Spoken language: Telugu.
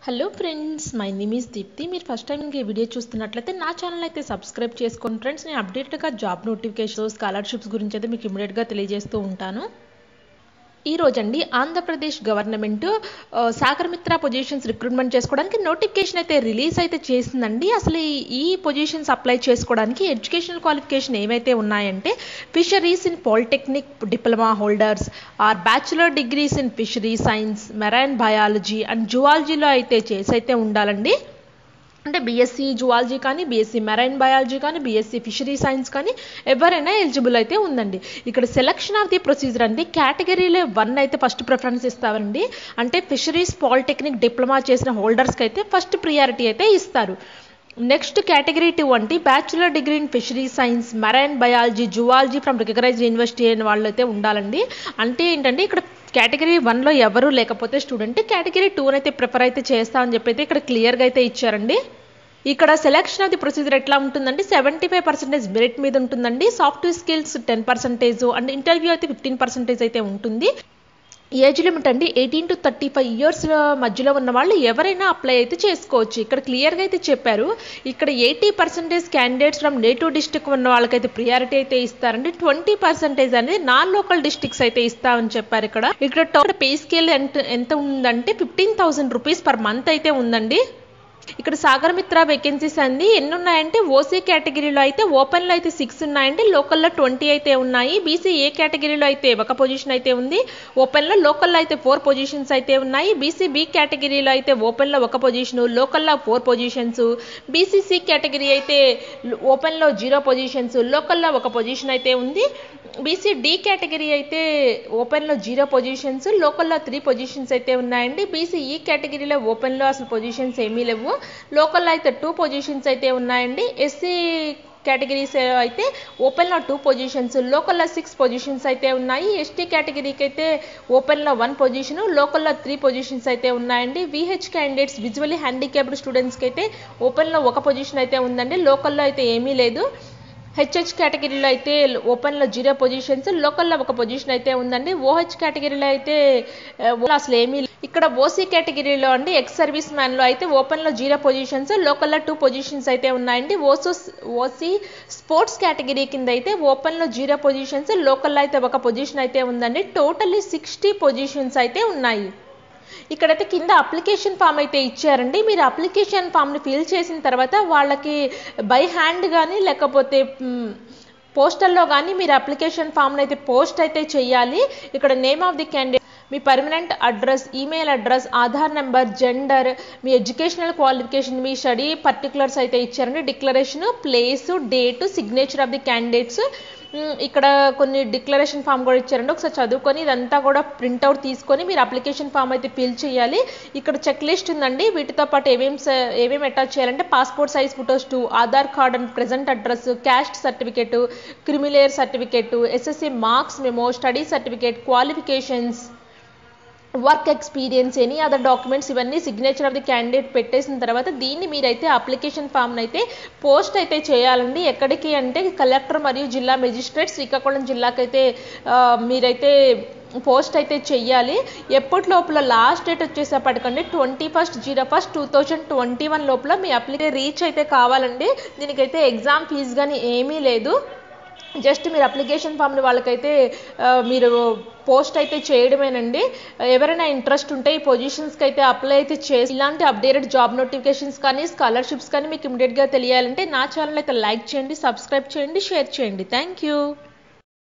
hello friends my name is Deepti మీరు ఫస్ట్ టైం ఇంకా ఈ వీడియో చూస్తున్నట్లయితే నా ఛానల్ అయితే సబ్స్క్రైబ్ చేసుకోండి ఫ్రెండ్స్ నేను అప్డేటెడ్గా జాబ్ నోటిఫికేషన్ స్కాలర్షిప్స్ గురించి అయితే మీకు ఇమీడియట్గా తెలియజేస్తూ ఉంటాను ఈ రోజండి ఆంధ్రప్రదేశ్ గవర్నమెంట్ ఆ, సాగర్మిత్ర పొజిషన్స్ రిక్రూట్మెంట్ చేసుకోవడానికి నోటిఫికేషన్ అయితే రిలీజ్ అయితే చేసిందండి అసలు ఈ- ఈ పొజిషన్స్ అప్లై చేసుకోవడానికి ఎడ్యుకేషనల్ క్వాలిఫికేషన్ ఏవైతే ఉన్నాయంటే fisheries in polytechnic diploma holders or bachelor degrees in fishery science marine biology and జువాలజీలో అయితే చేసి అయితే ఉండాలండి అంటే బీఎస్సీ జువాలజీ కానీ బీఎస్సీ మెరైన్ బయాలజీ కానీ బీఎస్సీ ఫిషరీ సైన్స్ కానీ ఎవరైనా ఎలిజిబుల్ అయితే ఉందండి ఇక్కడ సెలక్షన్ ఆఫ్ ది ప్రొసీజర్ అండి కేటగిరీలో వన్ అయితే ఫస్ట్ ప్రిఫరెన్స్ ఇస్తారండి అంటే ఫిషరీస్ పాలిటెక్నిక్ డిప్లొమా చేసిన హోల్డర్స్కి అయితే ఫస్ట్ ప్రియారిటీ అయితే ఇస్తారు నెక్స్ట్ కేటగిరీ టూ అంటే bachelor degree in fishery science marine biology zoology from recognised university అయిన వాళ్ళు అయితే ఉండాలండి అంటే ఏంటంటే ఇక్కడ కేటగిరీ వన్లో ఎవరు లేకపోతే స్టూడెంట్ కేటగిరీ టూ అయితే ప్రిఫర్ అయితే చేస్తామని చెప్పి అయితే ఇక్కడ క్లియర్గా అయితే ఇచ్చారండి ఇక్కడ సెలక్షన్ ఆఫ్ ది ప్రొసీజర్ ఎట్లా ఉంటుందంటే సెవెంటీ ఫైవ్ పర్సెంటేజ్ మెరిట్ మీద ఉంటుందండి software skills ten percentage and interview అయితే ఫిఫ్టీన్ పర్సెంటేజ్ అయితే ఉంటుంది ఏజ్ లిమిట్ అండి eighteen to thirty five years మధ్యలో ఉన్న వాళ్ళు ఎవరైనా అప్లై అయితే చేసుకోవచ్చు ఇక్కడ క్లియర్గా అయితే చెప్పారు ఇక్కడ eighty percentage candidates from native district ఉన్న వాళ్ళకైతే ప్రియారిటీ అయితే ఇస్తారండి ట్వంటీ పర్సెంటేజ్ అనేది నాన్ లోకల్ డిస్టిక్స్ అయితే ఇస్తామని చెప్పారు ఇక్కడ ఇక్కడ టోటల్ పే స్కేల్ ఎంత ఎంత ఉందంటే fifteen thousand rupees per month అయితే ఉందండి ఇక్కడ సాగర్ మిత్ర వేకెన్సీస్ అండి ఎన్ని ఉన్నాయంటే ఓసీ కేటగిరీలో అయితే ఓపెన్లో అయితే సిక్స్ ఉన్నాయండి లోకల్లో ట్వంటీ అయితే ఉన్నాయి బీసీ ఏ కేటగిరీలో అయితే ఒక పొజిషన్ అయితే ఉంది ఓపెన్లో లోకల్లో అయితే ఫోర్ పొజిషన్స్ అయితే ఉన్నాయి బీసీ బి కేటగిరీలో అయితే ఓపెన్లో ఒక పొజిషను లోకల్లో ఫోర్ పొజిషన్స్ బీసీసీ కేటగిరీ అయితే ఓపెన్లో జీరో పొజిషన్స్ లోకల్లో ఒక పొజిషన్ అయితే ఉంది బీసీ డి కేటగిరీ అయితే ఓపెన్లో జీరో పొజిషన్స్ లోకల్లో త్రీ పొజిషన్స్ అయితే ఉన్నాయండి బీసీ ఈ కేటగిరీలో ఓపెన్లో అసలు పొజిషన్స్ ఏమీ లేవు లోకల్లో అయితే టూ పొజిషన్స్ అయితే ఉన్నాయండి ఎస్సీ కేటగిరీస్ అయితే ఓపెన్లో టూ పొజిషన్స్ లోకల్లో సిక్స్ పొజిషన్స్ అయితే ఉన్నాయి ఎస్టీ కేటగిరీకి అయితే ఓపెన్లో వన్ పొజిషన్ లోకల్లో త్రీ పొజిషన్స్ అయితే ఉన్నాయండి విహెచ్ క్యాండిడేట్స్ విజువల్లీ హ్యాండిక్యాప్డ్ స్టూడెంట్స్కి అయితే ఓపెన్లో ఒక పొజిషన్ అయితే ఉందండి లోకల్లో అయితే ఏమీ లేదు హెచ్హెచ్ కేటగిరీలో అయితే ఓపెన్లో జీరో పొజిషన్స్ లోకల్లో ఒక పొజిషన్ అయితే ఉందండి ఓహెచ్ కేటగిరీలో అయితే ఆ, అసలు ఏమీ లే- ఇక్కడ ఓసీ కేటగిరీలో అండి ఎక్స్ సర్వీస్ మ్యాన్లో అయితే ఓపెన్లో జీరో పొజిషన్స్ లోకల్లో టూ పొజిషన్స్ అయితే ఉన్నాయండి ఓసో ఓసీ స్పోర్ట్స్ కేటగిరీ కింద అయితే ఓపెన్లో జీరో పొజిషన్స్ లోకల్లో అయితే ఒక పొజిషన్ అయితే ఉందండి టోటల్లీ సిక్స్టీ పొజిషన్స్ అయితే ఉన్నాయి ఇక్కడైతే కింద అప్లికేషన్ ఫామ్ అయితే ఇచ్చారండి మీరు అప్లికేషన్ ఫామ్ని ఫిల్ చేసిన తర్వాత వాళ్ళకి బై హ్యాండ్ కానీ లేకపోతే మ్, పోస్టల్లో కానీ మీరు అప్లికేషన్ ఫామ్ని అయితే పోస్ట్ అయితే చేయాలి ఇక్కడ నేమ్ ఆఫ్ ది క్యాండిడేట్ మీ permanent address email address Aadhaar number gender మీ ఎడ్యుకేషనల్ క్వాలిఫికేషన్ మీ స్టడీ పర్టికులర్స్ అయితే ఇచ్చారండి declaration place date signature of the candidates ఇక్కడ కొన్ని డిక్లరేషన్ ఫామ్ కూడా ఇచ్చారండి ఒకసారి చదువుకొని ఇదంతా కూడా ప్రింట్అవుట్ తీసుకొని మీరు అప్లికేషన్ ఫామ్ అయితే ఫిల్ చేయాలి ఇక్కడ చెక్ లిస్ట్ ఉందండి వీటితో పాటు ఏమేమి స- ఏమేమి అటాచ్ చేయాలంటే passport size photos two Aadhaar card and present address caste certificate creamy layer certificate SSC marks memo study certificate qualifications work experience any other documents ఇవన్నీ సిగ్నేచర్ ఆఫ్ ది క్యాండిడేట్ పెట్టేసిన తర్వాత దీన్ని మీరైతే అప్లికేషన్ ఫామ్ని అయితే పోస్ట్ అయితే చేయాలండి ఎక్కడికి అంటే కలెక్టర్ మరియు జిల్లా మెజిస్ట్రేట్ శ్రీకాకుళం జిల్లాకైతే ఆ, మీరైతే పోస్ట్ అయితే చెయ్యాలి ఎప్పటి లోపల లాస్ట్ డేట్ వచ్చేసేపటికండి twenty first zero first two thousand twenty one లోపల మీ అప్లికే రీచ్ అయితే కావాలండి దీనికైతే ఎగ్జామ్ ఫీజు కానీ ఏమీ లేదు జస్ట్ మీరు అప్లికేషన్ ఫామ్ని వాళ్ళకైతే ఆ, మీరు పోస్ట్ అయితే చేయడమేనండి ఎవరైనా ఇంట్రెస్ట్ ఉంటే ఈ పొజిషన్స్కి అయితే అప్లై అయితే చేసి ఇలాంటి అప్డేటెడ్ జాబ్ నోటిఫికేషన్స్ కానీ స్కాలర్షిప్స్ కానీ మీకు ఇమీడియట్గా తెలియాలంటే నా ఛానల్ అయితే లైక్ చేయండి సబ్స్క్రైబ్ చేయండి షేర్ చేయండి థ్యాంక్ యూ